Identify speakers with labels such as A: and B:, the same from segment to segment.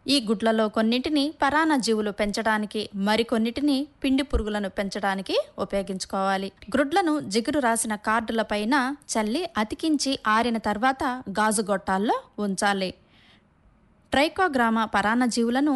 A: ఈ గుడ్లలో కొన్నింటిని పరాన్న జీవులు పెంచడానికి మరికొన్నిటిని పిండి పురుగులను పెంచడానికి ఉపయోగించుకోవాలి గ్రుడ్లను జిగురు రాసిన కార్డుల పైన చల్లి అతికించి ఆరిన తర్వాత గాజు గొట్టాల్లో ఉంచాలి ట్రైకోగ్రామా పరాన్న జీవులను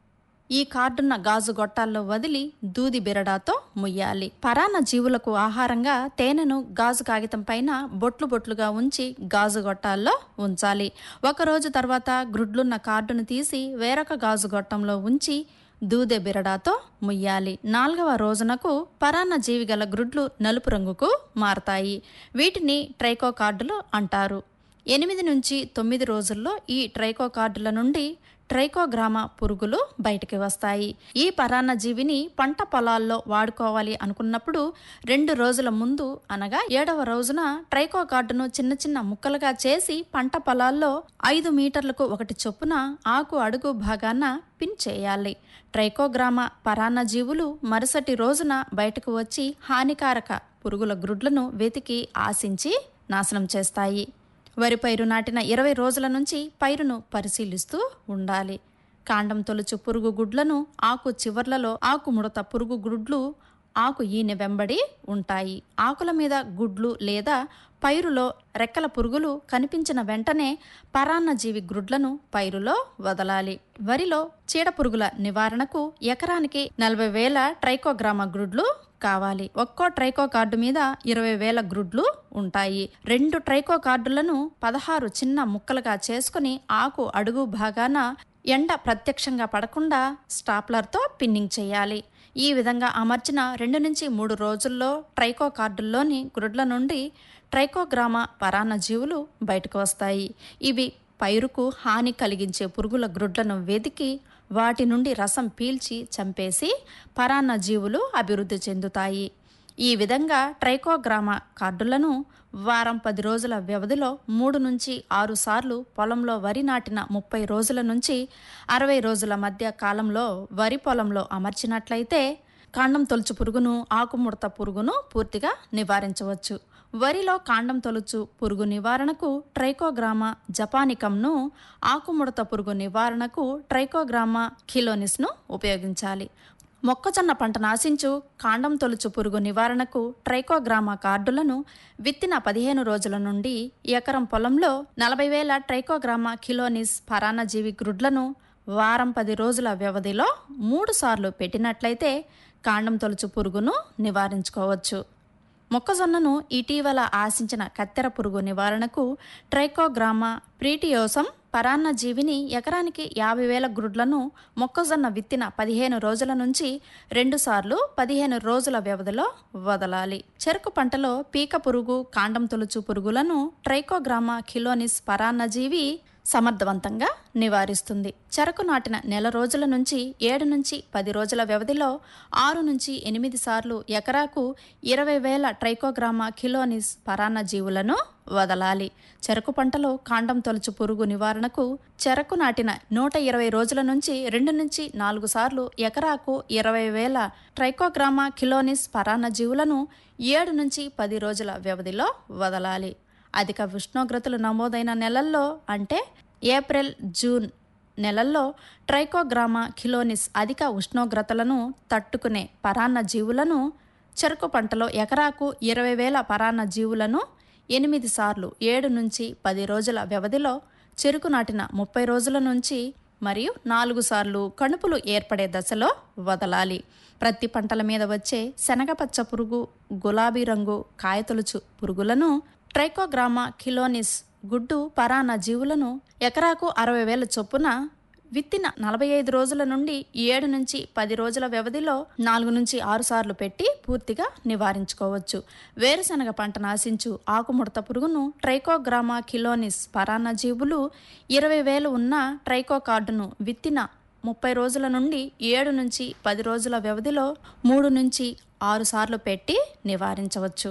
A: ఈ కార్డున్న గాజు గొట్టాల్లో వదిలి దూది బిరడాతో ముయ్యాలి పరాన్న జీవులకు ఆహారంగా తేనెను గాజు కాగితం పైన బొట్లు బొట్లుగా ఉంచి గాజు గొట్టాల్లో ఉంచాలి ఒక రోజు తర్వాత గ్రుడ్లున్న కార్డును తీసి వేరొక గాజు గొట్టంలో ఉంచి దూదె బిరడాతో ముయ్యాలి నాలుగవ రోజునకు పరాన్న జీవి గల గ్రుడ్లు నలుపు రంగుకు మారతాయి వీటిని ట్రైకో కార్డులు అంటారు ఎనిమిది నుంచి తొమ్మిది రోజుల్లో ఈ ట్రైకో కార్డుల నుండి ట్రైకోగ్రామా పురుగులు బయటికి వస్తాయి ఈ పరాన్న జీవిని పంట పొలాల్లో వాడుకోవాలి అనుకున్నప్పుడు రెండు రోజుల ముందు అనగా ఏడవ రోజున ట్రైకో కార్డును చిన్న చిన్న ముక్కలుగా చేసి పంట పొలాల్లో ఐదు మీటర్లకు ఒకటి చొప్పున ఆకు అడుగు భాగాన పిన్ చేయాలి ట్రైకోగ్రామా పరాన్న జీవులు మరుసటి రోజున బయటకు వచ్చి హానికారక పురుగుల గ్రుడ్లను వెతికి ఆశించి నాశనం చేస్తాయి వరి పైరు నాటిన ఇరవై రోజుల నుంచి పైరును పరిశీలిస్తూ ఉండాలి కాండం తొలుచు పురుగు గుడ్లను ఆకు చివర్లలో ఆకు ముడత పురుగు గుడ్లు ఆకు ఈనె వెంబడి ఉంటాయి ఆకుల మీద గుడ్లు లేదా పైరులో రెక్కల పురుగులు కనిపించిన వెంటనే పరాన్నజీవి గ్రుడ్లను పైరులో వదలాలి వరిలో చీడ పురుగుల నివారణకు ఎకరానికి నలభై వేల ట్రైకోగ్రామా గ్రుడ్లు కావాలి ఒక్కో ట్రైకో కార్డు మీద ఇరవై వేల గ్రుడ్లు ఉంటాయి రెండు ట్రైకో కార్డులను పదహారు చిన్న ముక్కలుగా చేసుకుని ఆకు అడుగు భాగాన ఎండ ప్రత్యక్షంగా పడకుండా స్టాప్లర్తో పిన్నింగ్ చేయాలి ఈ విధంగా అమర్చిన రెండు నుంచి మూడు రోజుల్లో ట్రైకో కార్డుల్లోని గ్రుడ్ల నుండి ట్రైకోగ్రామా పరాన్న జీవులు బయటకు వస్తాయి ఇవి పైరుకు హాని కలిగించే పురుగుల గ్రుడ్లను వెతికి వాటి నుండి రసం పీల్చి చంపేసి పరాన్న జీవులు అభివృద్ధి చెందుతాయి ఈ విధంగా ట్రైకోగ్రామా కార్డులను వారం పది రోజుల వ్యవధిలో మూడు నుంచి ఆరు సార్లు పొలంలో వరి నాటిన ముప్పై రోజుల నుంచి అరవై రోజుల మధ్య కాలంలో వరి పొలంలో అమర్చినట్లయితే కాండం తొలుచు పురుగును ఆకుముడత పురుగును పూర్తిగా నివారించవచ్చు వరిలో కాండం తొలుచు పురుగు నివారణకు ట్రైకోగ్రామా జపానికంను ఆకుముడత పురుగు నివారణకు ట్రైకోగ్రామా కిలోనిస్ను ఉపయోగించాలి మొక్కజొన్న పంట నాశించు కాండం తొలుచు పురుగు నివారణకు ట్రైకోగ్రామా కార్డులను విత్తిన పదిహేను రోజుల నుండి ఎకరం పొలంలో నలభై వేల ట్రైకోగ్రామా కిలోనిస్ పరాన్నజీవి గ్రుడ్లను వారం పది రోజుల వ్యవధిలో మూడు సార్లు పెట్టినట్లయితే కాండం తొలుచు పురుగును నివారించుకోవచ్చు మొక్కజొన్నను ఇటీవల ఆశించిన కత్తెర పురుగు నివారణకు ట్రైకోగ్రామా ప్రీటియోసం పరాన్న జీవిని ఎకరానికి యాభై వేల గ్రుడ్లను మొక్కజొన్న విత్తిన పదిహేను రోజుల నుంచి రెండుసార్లు పదిహేను రోజుల వ్యవధిలో వదలాలి చెరుకు పంటలో పీక పురుగు కాండం తొలుచు పురుగులను ట్రైకోగ్రామా కిలోనిస్ పరాన్నజీవి సమర్థవంతంగా నివారిస్తుంది చెరకు నాటిన నెల రోజుల నుంచి ఏడు నుంచి పది రోజుల వ్యవధిలో ఆరు నుంచి ఎనిమిది సార్లు ఎకరాకు ఇరవై వేల ట్రైకోగ్రామా కిలోనిస్ పరాన్న జీవులను వదలాలి చెరకు పంటలో కాండం తొలుచు పురుగు నివారణకు చెరకు నాటిన నూట ఇరవై రోజుల నుంచి రెండు నుంచి నాలుగు సార్లు ఎకరాకు ఇరవై వేల ట్రైకోగ్రామా కిలోనిస్ పరాన్న జీవులను ఏడు నుంచి పది రోజుల వ్యవధిలో వదలాలి అధిక ఉష్ణోగ్రతలు నమోదైన నెలల్లో అంటే ఏప్రిల్ జూన్ నెలల్లో ట్రైకోగ్రామా కిలోనిస్ అధిక ఉష్ణోగ్రతలను తట్టుకునే పరాన్న జీవులను చెరుకు పంటలో ఎకరాకు ఇరవై వేల పరాన్న జీవులను ఎనిమిది సార్లు ఏడు నుంచి పది రోజుల వ్యవధిలో చెరుకు నాటిన ముప్పై రోజుల నుంచి మరియు నాలుగు సార్లు కణుపులు ఏర్పడే దశలో వదలాలి ప్రతి పంటల మీద వచ్చే శనగపచ్చ పురుగు గులాబీ రంగు కాయతొలుచు పురుగులను ట్రైకోగ్రామా కిలోనిస్ గుడ్డు పరాన్న జీవులను ఎకరాకు అరవై వేల చొప్పున విత్తిన నలభై ఐదు రోజుల నుండి ఏడు నుంచి పది రోజుల వ్యవధిలో నాలుగు నుంచి ఆరు సార్లు పెట్టి పూర్తిగా నివారించుకోవచ్చు వేరుశనగ పంట నాశించు ఆకుముడత పురుగును ట్రైకోగ్రామా కిలోనిస్ పరాన్న జీవులు ఇరవై వేలు ఉన్న ట్రైకో కార్డును విత్తిన ముప్పై రోజుల నుండి ఏడు నుంచి పది రోజుల వ్యవధిలో మూడు నుంచి ఆరు సార్లు పెట్టి నివారించవచ్చు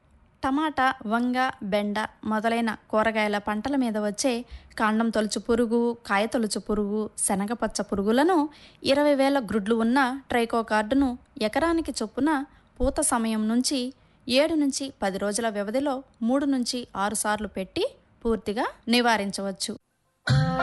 A: టమాటా వంగ బెండ మొదలైన కూరగాయల పంటల మీద వచ్చే కాండం తొలుచు పురుగు కాయ తొలుచు పురుగు శనగపచ్చ పురుగులను ఇరవై వేల గ్రుడ్లు ఉన్న ట్రైకో కార్డును ఎకరానికి చొప్పున పూత సమయం నుంచి ఏడు నుంచి పది రోజుల వ్యవధిలో మూడు నుంచి ఆరు సార్లు పెట్టి పూర్తిగా నివారించవచ్చు